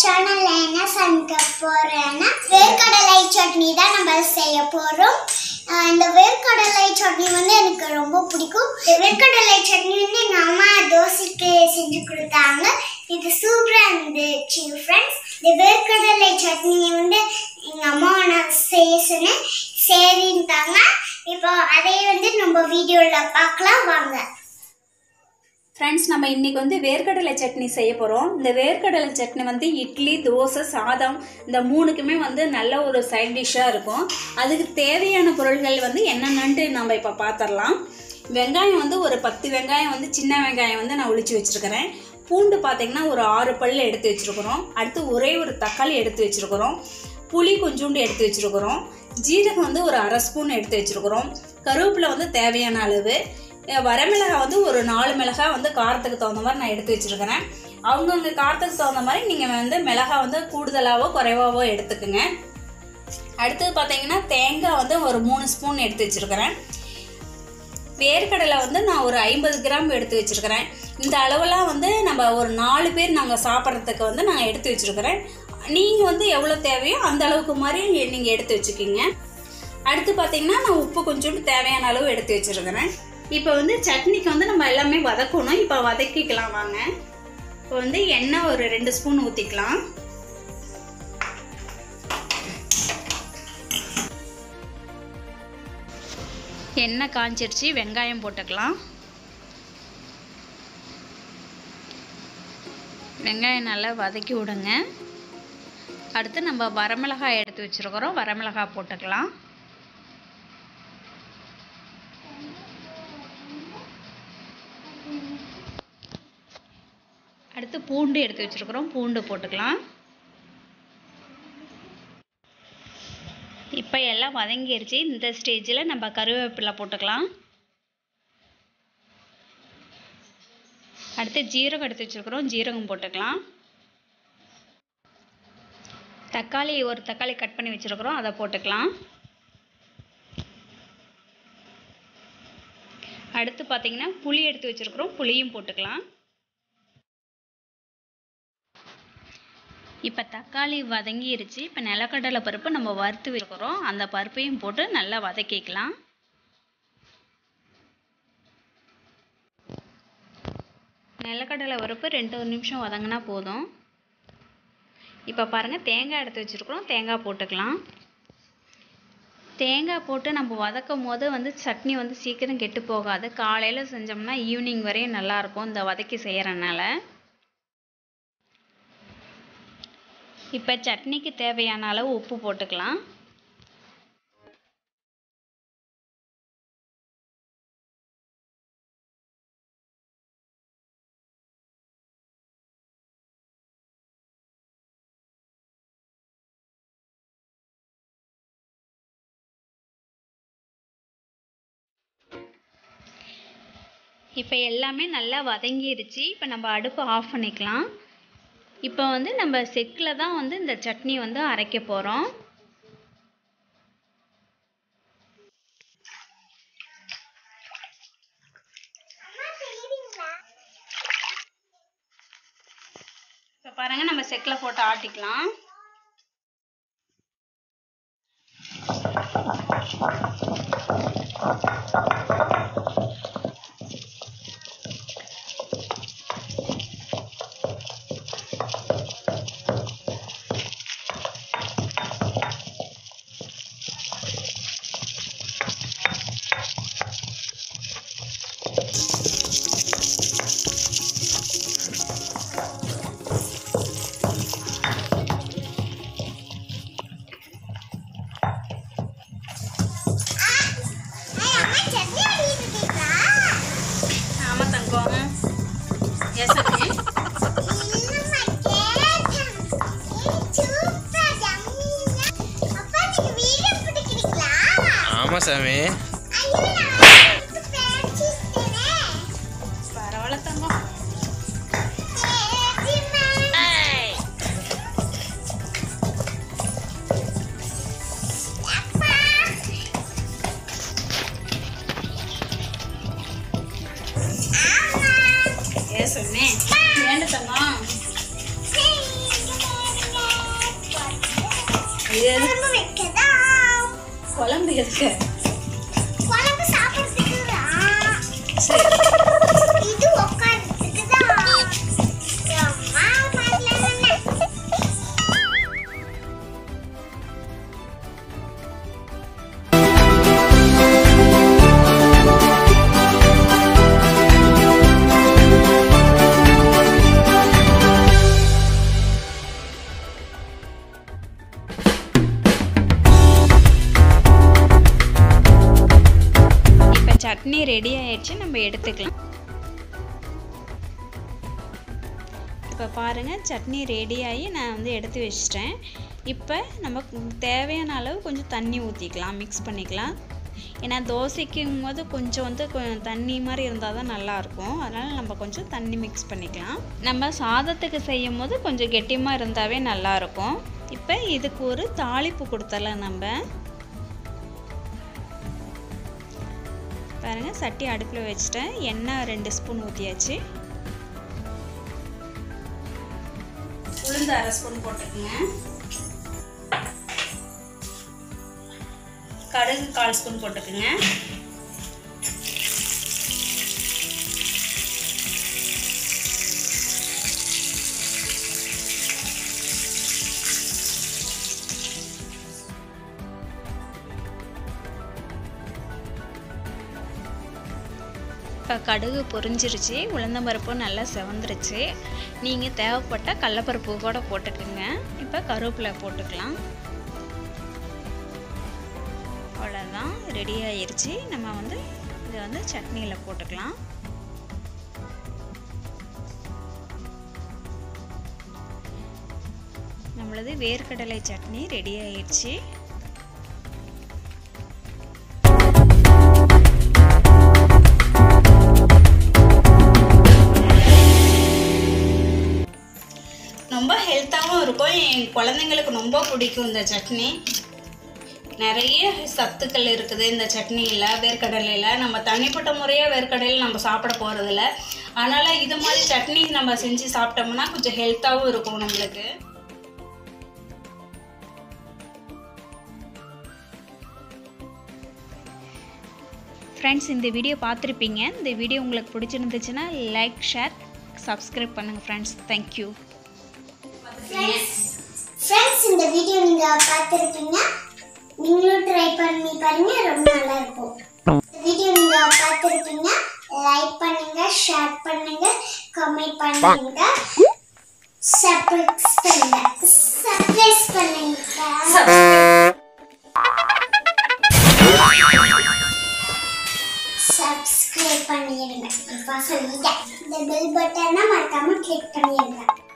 சேனல்ல என்ன சமைக்க போறேன்னா வேர்க்கடலை சட்னி தான் நம்ம செய்ய போறோம் அஹ் இந்த வேர்க்கடலை சட்னி வந்து எனக்கு ரொம்ப பிடிக்கும் இந்த வேர்க்கடலை சட்னி வந்து எங்க அம்மா தோசைக்கு செஞ்சு கொடுத்தாங்க இது சூப்பரா இருந்துச்சு ஃப்ரெண்ட்ஸ் இந்த வேர்க்கடலை சட்னி வந்து எங்க அம்மா நான் செய்ய சொன்னேன் சரின்ட்டாங்க இப்போ அதை வந்து நம்ம வீடியோல பார்க்கலாம் வாங்க ஃப்ரெண்ட்ஸ் நம்ம இன்றைக்கி வந்து வேர்க்கடலை சட்னி செய்ய போகிறோம் இந்த வேர்க்கடலை சட்னி வந்து இட்லி தோசை சாதம் இந்த மூணுக்குமே வந்து நல்ல ஒரு சைட் டிஷ்ஷாக இருக்கும் அதுக்கு தேவையான பொருள்கள் வந்து என்னென்னன்ட்டு நம்ம இப்போ பார்த்துடலாம் வெங்காயம் வந்து ஒரு பத்து வெங்காயம் வந்து சின்ன வெங்காயம் வந்து நான் ஒளிச்சு வச்சுருக்கிறேன் பூண்டு பார்த்தீங்கன்னா ஒரு ஆறு பல் எடுத்து வச்சுருக்குறோம் அடுத்து ஒரே ஒரு தக்காளி எடுத்து வச்சுருக்குறோம் புளி கொஞ்சோண்டு எடுத்து வச்சுருக்குறோம் ஜீரகம் வந்து ஒரு அரை ஸ்பூன் எடுத்து வச்சுருக்குறோம் கருவேப்பிலை வந்து தேவையான அளவு அஹ் வரமிளகாய் வந்து ஒரு நாலு மிளகாய் வந்து காரத்துக்கு தகுந்த மாதிரி நான் எடுத்து வச்சுருக்கிறேன் அவங்கவுங்க காரத்துக்கு தகுந்த மாதிரி நீங்கள் வந்து மிளகாய் வந்து கூடுதலாவோ குறைவாவோ எடுத்துக்குங்க அடுத்தது பார்த்தீங்கன்னா தேங்காய் வந்து ஒரு மூணு ஸ்பூன் எடுத்து வச்சுருக்கிறேன் வேர்க்கடலை வந்து நான் ஒரு ஐம்பது கிராம் எடுத்து வச்சுருக்கிறேன் இந்த அளவெல்லாம் வந்து நம்ம ஒரு நாலு பேர் நாங்கள் சாப்பிட்றதுக்கு வந்து நான் எடுத்து வச்சுருக்கிறேன் நீங்கள் வந்து எவ்வளோ தேவையோ அந்த அளவுக்கு மாதிரி நீங்கள் எடுத்து வச்சுக்கிங்க அடுத்து பார்த்தீங்கன்னா நான் உப்பு கொஞ்சோண்டு தேவையான அளவு எடுத்து வச்சுருக்கிறேன் இப்போ வந்து சட்னிக்கு வந்து நம்ம எல்லாமே வதக்கணும் இப்போ வதக்கிக்கலாம் வாங்க இப்போ வந்து எண்ணெய் ஒரு ரெண்டு ஸ்பூன் ஊற்றிக்கலாம் எண்ணெய் காஞ்சிருச்சு வெங்காயம் போட்டுக்கலாம் வெங்காயம் நல்லா வதக்கி விடுங்க அடுத்து நம்ம வரமிளகாய் எடுத்து வச்சுருக்கிறோம் வரமிளகாய் போட்டுக்கலாம் அடுத்து பூண்டு எடுத்து வச்சுருக்கிறோம் பூண்டு போட்டுக்கலாம் இப்போ எல்லாம் வதங்கிருச்சு இந்த ஸ்டேஜில் நம்ம கருவேப்பிலை போட்டுக்கலாம் அடுத்து ஜீரகம் எடுத்து வச்சுருக்கிறோம் ஜீரகம் போட்டுக்கலாம் தக்காளி ஒரு தக்காளி கட் பண்ணி வச்சுருக்கிறோம் அதை போட்டுக்கலாம் அடுத்து பார்த்தீங்கன்னா புளி எடுத்து வச்சுருக்கிறோம் புளியும் போட்டுக்கலாம் இப்போ தக்காளி வதங்கிருச்சு இப்போ நிலக்கடலை பருப்பு நம்ம வறுத்து வைக்கிறோம் அந்த பருப்பையும் போட்டு நல்லா வதக்கிக்கலாம் நிலக்கடலை பருப்பு ரெண்டு நிமிஷம் வதங்கினா போதும் இப்போ பாருங்கள் தேங்காய் எடுத்து வச்சுருக்குறோம் தேங்காய் போட்டுக்கலாம் தேங்காய் போட்டு நம்ம வதக்கும் போது வந்து சட்னி வந்து சீக்கிரம் கெட்டு போகாது காலையில் செஞ்சோம்னா ஈவினிங் வரையும் நல்லாயிருக்கும் இந்த வதக்கி செய்கிறனால இப்போ சட்னிக்கு தேவையான அளவு உப்பு போட்டுக்கலாம் இப்போ எல்லாமே நல்லா வதங்கிருச்சு இப்போ நம்ம அடுப்பு ஆஃப் பண்ணிக்கலாம் இப்போ வந்து நம்ம செக்கில் தான் வந்து இந்த சட்னி வந்து அரைக்க போகிறோம் இப்போ பாருங்கள் நம்ம செக்கில் போட்டு ஆட்டிக்கலாம் அம்மா சட்னி அடிக்கிட்டு இருக்கா ஆமாம் தங்கம் எஸ் ஓகே ஆமாம் சாமி பரவாயில்ல தங்கம் ஏ சொன்னேன் வேண்டு தங்கம் இது குழம்பு வைக்கதா குழம்பு எதுக்கு குழம்பு சாப்பிட்றதுக்கு தான். சரி இது உட்கார்றதுக்கு தான். அம்மா வரல. இப்போ சட்னி ரெடி ஆயிடுச்சு நம்ம எடுத்துக்கலாம் இப்போ பாருங்கள் சட்னி ரெடி ஆகி நான் வந்து எடுத்து வச்சிட்டேன் இப்போ நம்ம தேவையான அளவு கொஞ்சம் தண்ணி ஊற்றிக்கலாம் மிக்ஸ் பண்ணிக்கலாம் ஏன்னா தோசைக்கும் போது கொஞ்சம் வந்து கொ- தண்ணி மாதிரி இருந்தால் தான் நல்லாயிருக்கும் அதனால் நம்ம கொஞ்சம் தண்ணி மிக்ஸ் பண்ணிக்கலாம் நம்ம சாதத்துக்கு செய்யும் போது கொஞ்சம் கெட்டியமாக இருந்தாவே நல்லாயிருக்கும் இப்போ இதுக்கு ஒரு தாளிப்பு கொடுத்துடலாம் நம்ம பாருங்கள் சட்டி அடுப்பில் வச்சுட்டேன் எண்ணெய் ரெண்டு ஸ்பூன் ஊற்றியாச்சு உளுந்து அரை ஸ்பூன் போட்டுக்கோங்க கடுகு கால் ஸ்பூன் போட்டுக்கோங்க இப்போ கடுகு பொரிஞ்சிருச்சு உளுந்தம்பருப்பும் நல்லா செவந்துருச்சு நீங்கள் தேவைப்பட்ட கடலப்பருப்பு கூட போட்டுக்குங்க இப்போ கருவேப்பிலை போட்டுக்கலாம் அவ்வளோதான் ரெடி ஆயிருச்சு நம்ம வந்து இதை வந்து சட்னியில் போட்டுக்கலாம் நம்மளது வேர்க்கடலை சட்னி ரெடி ஆயிடுச்சு ரொம்ப ஹெல்த்தாகவும் இருக்கும் என் குழந்தைங்களுக்கு ரொம்ப பிடிக்கும் இந்த சட்னி நிறைய சத்துக்கள் இருக்குது இந்த சட்னியில் வேர்க்கடலையில் நம்ம தனிப்பட்ட முறையாக வேர்க்கடலையில் நம்ம சாப்பிட போகிறதில்ல அதனால் இது மாதிரி சட்னி நம்ம செஞ்சு சாப்பிட்டோம்னா கொஞ்சம் ஹெல்த்தாகவும் இருக்கும் நம்மளுக்கு ஃப்ரெண்ட்ஸ் இந்த வீடியோ பார்த்துருப்பீங்க இந்த வீடியோ உங்களுக்கு பிடிச்சிருந்துச்சுன்னா லைக் ஷேர் சப்ஸ்கிரைப் பண்ணுங்கள் ஃப்ரெண்ட்ஸ் தேங்க்யூ ஃப்ரெண்ட்ஸ் இந்த வீடியோ நீங்க பார்த்திருப்பீங்க நீங்களும் ட்ரை பண்ணி பாருங்க ரொம்ப நல்லா இருக்கும் இந்த வீடியோ நீங்க பார்த்திருப்பீங்க லைக் பண்ணுங்க ஷேர் பண்ணுங்க கமெண்ட் பண்ணுங்க சப்ஸ்கிரைப் பண்ணுங்க சப்ஸ்கிரைப் பண்ணுங்க சப்ஸ்கிரைப் பண்ணிடுங்க இப்போ சொல்லிட்டேன் இந்த பெல் பட்டனை மறக்காம கிளிக் பண்ணிடுங்க